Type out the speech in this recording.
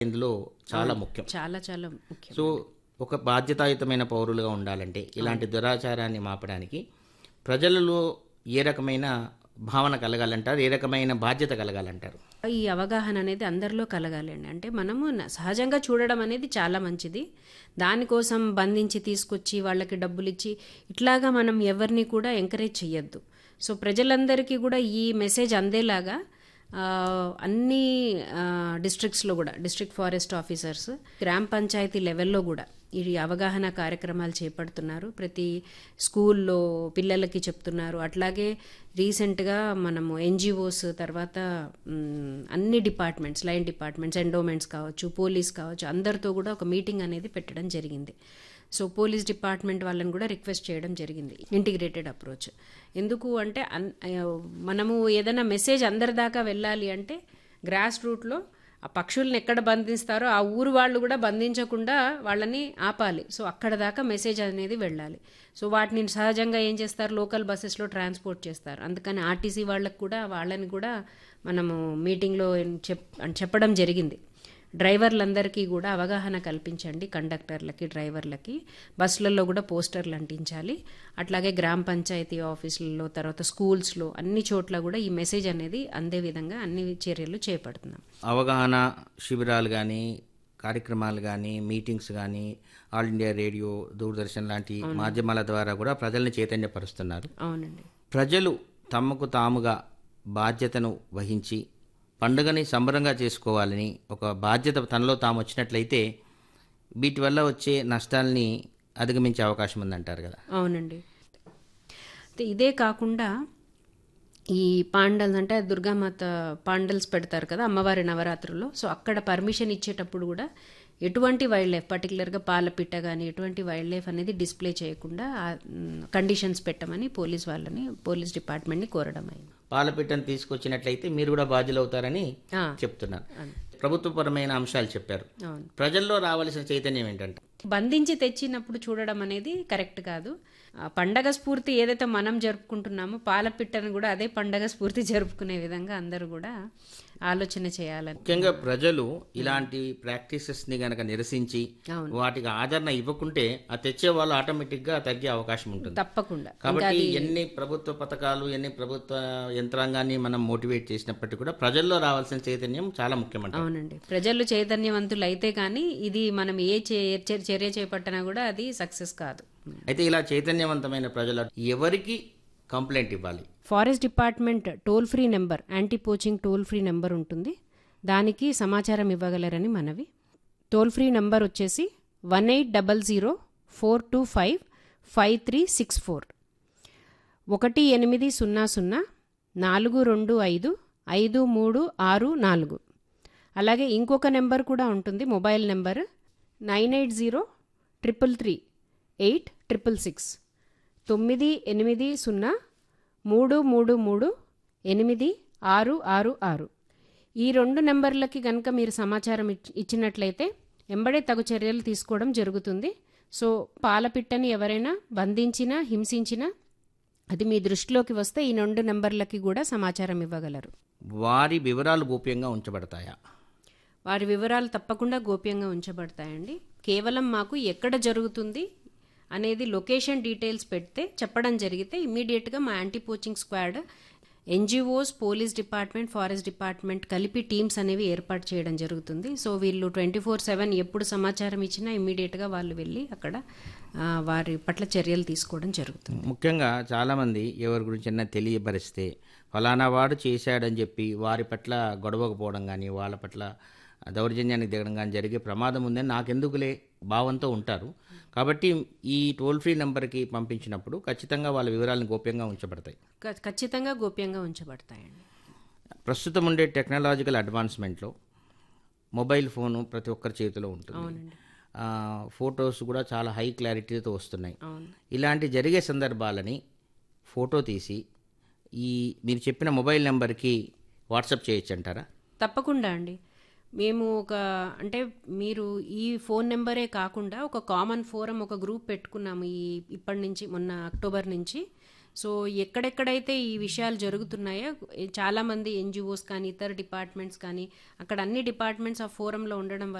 ఇందులో చాలా ముఖ్యం చాలా చాలా ముఖ్యం సో ఒక బాధ్యతాయుతమైన పౌరులుగా ఉండాలంటే ఇలాంటి దురాచారాన్ని మాపడానికి ప్రజలలో ఏ రకమైన భావన కలగాలంటారు ఏ రకమైన బాధ్యత కలగాలంటారు ఈ అవగాహన అనేది అందరిలో కలగాలండి అంటే మనము న- సహజంగా చూడడం అనేది చాలా మంచిది దానికోసం బంధించి తీసుకొచ్చి వాళ్ళకి డబ్బులు ఇచ్చి ఇట్లాగా మనం ఎవరిని కూడా ఎంకరేజ్ చేయొద్దు సో ప్రజలందరికీ కూడా ఈ మెసేజ్ అందేలాగా ఆ, అన్ని డిస్ట్రిక్ట్స్లో కూడా డిస్ట్రిక్ట్ ఫారెస్ట్ ఆఫీసర్స్ గ్రామ పంచాయతీ లెవెల్లో కూడా ఈ అవగాహన కార్యక్రమాలు చేపడుతున్నారు ప్రతి స్కూల్లో పిల్లలకి చెప్తున్నారు అట్లాగే రీసెంట్గా మనము ఎన్జిఓస్ తర్వాత మ్, అన్ని డిపార్ట్మెంట్స్ లైన్ డిపార్ట్మెంట్స్ ఎండోమెంట్స్ కావచ్చు పోలీస్ కావచ్చు అందరితో కూడా ఒక మీటింగ్ అనేది పెట్టడం జరిగింది సో పోలీస్ డిపార్ట్మెంట్ వాళ్ళని కూడా రిక్వెస్ట్ చేయడం జరిగింది ఇంటిగ్రేటెడ్ అప్రోచ్ ఎందుకు అంటే అన్- ఆ, మనము ఏదైనా మెసేజ్ అందరి దాకా వెళ్ళాలి అంటే గ్రాస్ రూట్లో ఆ పక్షుల్ని ఎక్కడ బంధిస్తారో ఆ ఊరు వాళ్ళు కూడా బంధించకుండా వాళ్ళని ఆపాలి సో అక్కడ దాకా మెసేజ్ అనేది వెళ్ళాలి సో వాటిని సహజంగా ఏం చేస్తారు లోకల్ బస్సెస్లో ట్రాన్స్పోర్ట్ చేస్తారు అందుకని ఆర్టీసీ వాళ్ళకి కూడా వాళ్ళని కూడా మనము మీటింగ్లో చెప్ చెప్పడం జరిగింది డ్రైవర్లందరికీ కూడా అవగాహన కల్పించండి కండక్టర్లకి డ్రైవర్లకి బస్సులలో కూడా పోస్టర్లు అంటించాలి అట్లాగే గ్రామ పంచాయతీ ఆఫీసులలో తర్వాత స్కూల్స్లో అన్ని చోట్ల కూడా ఈ మెసేజ్ అనేది అందే విధంగా అన్ని చర్యలు చేపడుతున్నాం అవగాహన శిబిరాలు కానీ కార్యక్రమాలు కానీ మీటింగ్స్ కానీ ఆల్ ఇండియా రేడియో దూరదర్శన్ లాంటి మాధ్యమాల ద్వారా కూడా ప్రజల్ని చైతన్యపరుస్తున్నారు అవునండి ప్రజలు తమకు తాముగా బాధ్యతను వహించి పండుగని సంబరంగా చేసుకోవాలని ఒక బాధ్యత తనలో తాము వచ్చినట్లయితే వీటి వల్ల వచ్చే నష్టాల్ని అధిగమించే అవకాశం ఉందంటారు కదా అవునండి అయితే ఇదే కాకుండా ఈ పాండల్స్ అంటే దుర్గామాత పాండల్స్ పెడతారు కదా అమ్మవారి నవరాత్రుల్లో సో అక్కడ పర్మిషన్ ఇచ్చేటప్పుడు కూడా ఎటువంటి వైల్డ్ లైఫ్ పర్టికులర్గా పాలపిట్ట కానీ ఎటువంటి వైల్డ్ లైఫ్ అనేది డిస్ప్లే చేయకుండా కండిషన్స్ పెట్టమని పోలీస్ వాళ్ళని పోలీస్ డిపార్ట్మెంట్ని కోరడం అయింది పాలపిట్టను తీసుకొచ్చినట్లయితే మీరు కూడా బాధ్యులవుతారని ఆ, చెప్తున్నారు ప్రభుత్వపరమైన అంశాలు చెప్పారు అవును ప్రజల్లో రావాల్సిన చైతన్యం ఏంటంటే బంధించి తెచ్చినప్పుడు చూడడం అనేది కరెక్ట్ కాదు ఆ పండగ స్ఫూర్తి ఏదైతే మనం జరుపుకుంటున్నామో పాలపిట్టను కూడా అదే పండగ స్ఫూర్తి జరుపుకునే విధంగా అందరూ కూడా ఆలోచన చేయాలని ముఖ్యంగా ప్రజలు ఇలాంటి ప్రాక్టీసెస్ ని గనక నిరసించి అవును. వాటికి ఆదరణ ఇవ్వకుంటే ఆ తెచ్చే వాళ్ళు ఆటోమేటిక్ గా తగ్గే అవకాశం ఉంటుంది తప్పకుండా కాబట్టి ఎన్ని ప్రభుత్వ పథకాలు ఎన్ని ప్రభుత్వ యంత్రాంగాన్ని మనం మోటివేట్ చేసినప్పటికీ కూడా ప్రజల్లో రావాల్సిన చైతన్యం చాలా ముఖ్యమంట అవునండి ప్రజలు చైతన్యవంతులు అయితే కానీ ఇది మనం ఏ చే- చే- చర్య చేపట్టినా కూడా అది సక్సెస్ కాదు అయితే ఇలా చైతన్యవంతమైన ప్రజలు ఎవరికి కంప్లైంట్ ఇవ్వాలి forest department toll free number anti poaching toll free number ఉంటుంది దానికి సమాచారం ఇవ్వగలరని మనవి టోల్ ఫ్రీ నెంబర్ వచ్చేసి one eight double zero four two five five three six four ఒకటి ఎనిమిది సున్నా సున్నా నాలుగు రెండు ఐదు ఐదు మూడు ఆరు నాలుగు అలాగే ఇంకొక నెంబర్ కూడా ఉంటుంది mobile number nine eight zero triple three eight triple six తొమ్మిది ఎనిమిది సున్నా మూడు మూడు మూడు ఎనిమిది ఆరు ఆరు ఆరు ఈ రెండు నెంబర్లకి కనుక మీరు సమాచారం ఇచ్- ఇచ్చినట్లయితే ఎంబడే తగు చర్యలు తీసుకోవడం జరుగుతుంది సో పాలపిట్టని ఎవరైనా బంధించినా హింసించినా అది మీ దృష్టిలోకి వస్తే ఈ రెండు నెంబర్లకి కూడా సమాచారం ఇవ్వగలరు వారి వివరాలు గోప్యంగా ఉంచబడతాయా వారి వివరాలు తప్పకుండా గోప్యంగా ఉంచబడతాయండి కేవలం మాకు ఎక్కడ జరుగుతుంది అనేది లొకేషన్ డీటెయిల్స్ పెడితే చెప్పడం జరిగితే ఇమీడియట్గా మా anti poaching squad NGOs police department forest department కలిపి టీమ్స్ అనేవి ఏర్పాటు చేయడం జరుగుతుంది సో వీళ్ళు ట్వంటీ ఫోర్ సెవెన్ ఎప్పుడు సమాచారం ఇచ్చినా ఇమీడియట్గా వాళ్ళు వెళ్ళి అక్కడ ఆ, వారి పట్ల చర్యలు తీసుకోవడం జరుగుతుంది ముఖ్యంగా చాలామంది ఎవరి గురించి తెలియపరిస్తే ఫలానా వాడు చేశాడని చెప్పి వారి పట్ల గొడవకపోవడం కానీ వాళ్ళ పట్ల దౌర్జన్యానికి దిగడం కానీ జరిగే ప్రమాదం ఉందని నాకెందుకులే భావంతో ఉంటారు కాబట్టి ఈ టోల్ ఫ్రీ నెంబర్కి పంపించినప్పుడు ఖచ్చితంగా వాళ్ళ వివరాలను గోప్యంగా ఉంచబడతాయి ఖ- ఖచ్చితంగా గోప్యంగా ఉంచబడతాయండి ప్రస్తుతం ఉండే టెక్నాలజికల్ అడ్వాన్స్మెంట్లో మొబైల్ ఫోను ప్రతి ఒక్కరి చేతిలో ఉంటుంది అవునండి ఆ, ఫొటోస్ కూడా చాలా హై క్లారిటీతో వస్తున్నాయి అవును ఇలాంటి జరిగే సందర్భాలని ఫోటో తీసి ఈ మీరు చెప్పిన మొబైల్ నెంబర్కి వాట్సాప్ చేయొచ్చు అంటారా తప్పకుండా అండి మేము ఒక అంటే మీరు ఈ ఫోన్ నెంబరే కాకుండా ఒక కామన్ ఫోరం ఒక గ్రూప్ పెట్టుకున్నాము ఈ ఇప్పటి నుంచి మొన్న అక్టోబర్ నుంచి సో ఎక్కడెక్కడైతే ఈ విషయాలు జరుగుతున్నాయో చాలామంది ఎన్జిఓస్ కానీ ఇతర డిపార్ట్మెంట్స్ కానీ అక్కడ అన్ని డిపార్ట్మెంట్స్ ఆ ఫోరంలో ఉండడం వల్ల